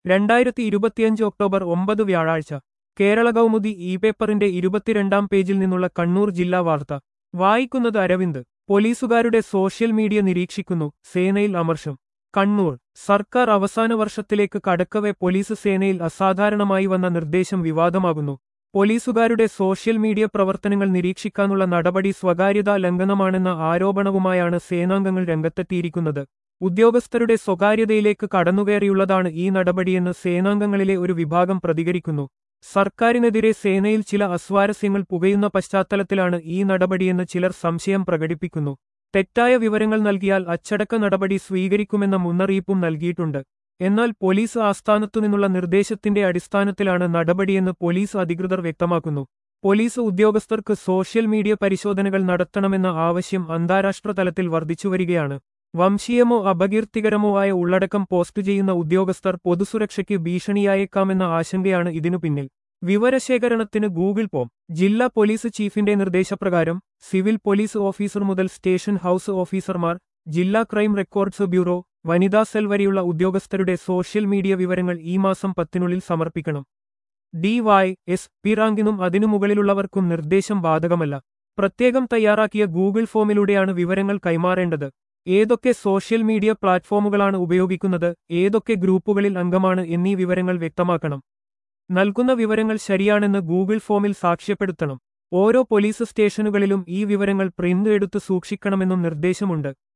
രണ്ടായിരത്തി ഇരുപത്തിയഞ്ച് ഒക്ടോബർ ഒമ്പത് വ്യാഴാഴ്ച കേരള കൗമുദി ഇ പേപ്പറിന്റെ ഇരുപത്തിരണ്ടാം പേജിൽ നിന്നുള്ള കണ്ണൂർ ജില്ലാ വാർത്ത വായിക്കുന്നത് അരവിന്ദ് പോലീസുകാരുടെ സോഷ്യൽ മീഡിയ നിരീക്ഷിക്കുന്നു സേനയിൽ അമർഷം കണ്ണൂർ സർക്കാർ അവസാന വർഷത്തിലേക്ക് കടക്കവെ പോലീസ് സേനയിൽ അസാധാരണമായി വന്ന നിർദ്ദേശം വിവാദമാകുന്നു പോലീസുകാരുടെ സോഷ്യൽ മീഡിയ പ്രവർത്തനങ്ങൾ നിരീക്ഷിക്കാനുള്ള നടപടി സ്വകാര്യതാ ലംഘനമാണെന്ന ആരോപണവുമായാണ് സേനാംഗങ്ങൾ രംഗത്തെത്തിയിരിക്കുന്നത് ഉദ്യോഗസ്ഥരുടെ സ്വകാര്യതയിലേക്ക് കടന്നുകയറിയുള്ളതാണ് ഈ നടപടിയെന്ന് സേനാംഗങ്ങളിലെ ഒരു വിഭാഗം പ്രതികരിക്കുന്നു സർക്കാരിനെതിരെ സേനയിൽ ചില അസ്വാരസ്യങ്ങൾ പുകയുന്ന പശ്ചാത്തലത്തിലാണ് ഈ നടപടിയെന്ന് ചിലർ സംശയം പ്രകടിപ്പിക്കുന്നു തെറ്റായ വിവരങ്ങൾ നൽകിയാൽ അച്ചടക്ക നടപടി സ്വീകരിക്കുമെന്ന മുന്നറിയിപ്പും നൽകിയിട്ടുണ്ട് എന്നാൽ പോലീസ് ആസ്ഥാനത്തുനിന്നുള്ള നിർദ്ദേശത്തിന്റെ അടിസ്ഥാനത്തിലാണ് നടപടിയെന്ന് പോലീസ് അധികൃതർ വ്യക്തമാക്കുന്നു പോലീസ് ഉദ്യോഗസ്ഥർക്ക് സോഷ്യൽ മീഡിയ പരിശോധനകൾ നടത്തണമെന്ന ആവശ്യം അന്താരാഷ്ട്ര തലത്തിൽ വർദ്ധിച്ചുവരികയാണ് വംശീയമോ അപകീർത്തികരമോ ആയ ഉള്ളടക്കം പോസ്റ്റ് ചെയ്യുന്ന ഉദ്യോഗസ്ഥർ പൊതുസുരക്ഷയ്ക്ക് ഭീഷണിയായേക്കാമെന്ന ആശങ്കയാണ് ഇതിനു പിന്നിൽ വിവരശേഖരണത്തിന് ഗൂഗിൾ പോം ജില്ലാ പോലീസ് ചീഫിന്റെ നിർദ്ദേശപ്രകാരം സിവിൽ പോലീസ് ഓഫീസർ മുതൽ സ്റ്റേഷൻ ഹൌസ് ഓഫീസർമാർ ജില്ലാ ക്രൈം റെക്കോർഡ്സ് ബ്യൂറോ വനിതാ സെൽ വരെയുള്ള ഉദ്യോഗസ്ഥരുടെ സോഷ്യൽ മീഡിയ വിവരങ്ങൾ ഈ മാസം പത്തിനുള്ളിൽ സമർപ്പിക്കണം ഡി വൈ എസ് പി റാങ്കിനും അതിനു മുകളിലുള്ളവർക്കും നിർദ്ദേശം ബാധകമല്ല പ്രത്യേകം തയ്യാറാക്കിയ ഗൂഗിൾ ഫോമിലൂടെയാണ് വിവരങ്ങൾ കൈമാറേണ്ടത് ഏതൊക്കെ സോഷ്യൽ മീഡിയ പ്ലാറ്റ്ഫോമുകളാണ് ഉപയോഗിക്കുന്നത് ഏതൊക്കെ ഗ്രൂപ്പുകളിൽ അംഗമാണ് എന്നീ വിവരങ്ങൾ വ്യക്തമാക്കണം നൽകുന്ന വിവരങ്ങൾ ശരിയാണെന്ന് ഗൂഗിൾ ഫോമിൽ സാക്ഷ്യപ്പെടുത്തണം ഓരോ പോലീസ് സ്റ്റേഷനുകളിലും ഈ വിവരങ്ങൾ പ്രിന്റ് എടുത്ത് സൂക്ഷിക്കണമെന്നും നിർദ്ദേശമുണ്ട്